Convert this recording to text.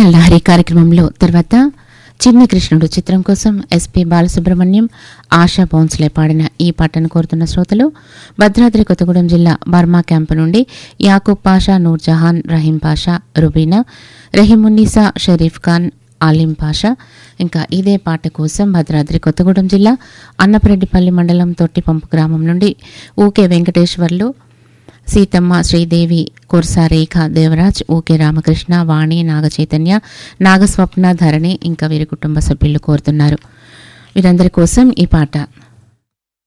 లహరి కార్యక్రమంలో తర్వాత చిన్న కృష్ణుడు చిత్రం కోసం ఎస్పి బాలసుబ్రహ్మణ్యం ఆశా బౌన్స్లే పాడిన ఈ పాటను కోరుతున్న శ్రోతలు భద్రాద్రి కొత్తగూడెం జిల్లా బర్మా క్యాంపు నుండి యాకూబ్ పాషా నూర్జహాన్ రహీం పాషా రుబీనా రహీమున్నీసా షరీఫ్ ఖాన్ ఆలిం పాషా ఇంకా ఇదే పాట కోసం భద్రాద్రి కొత్తగూడెం జిల్లా అన్నపరెడ్డిపల్లి మండలం తొట్టిపంపు గ్రామం నుండి ఊకే వెంకటేశ్వర్లు సీతమ్మ శ్రీదేవి కుర్సా రేఖ దేవరాజ్ ఊకే రామకృష్ణ వాణి నాగచైతన్య నాగస్వప్న ధరణి ఇంకా వీరి కుటుంబ సభ్యులు కోరుతున్నారు వీరందరి కోసం ఈ పాట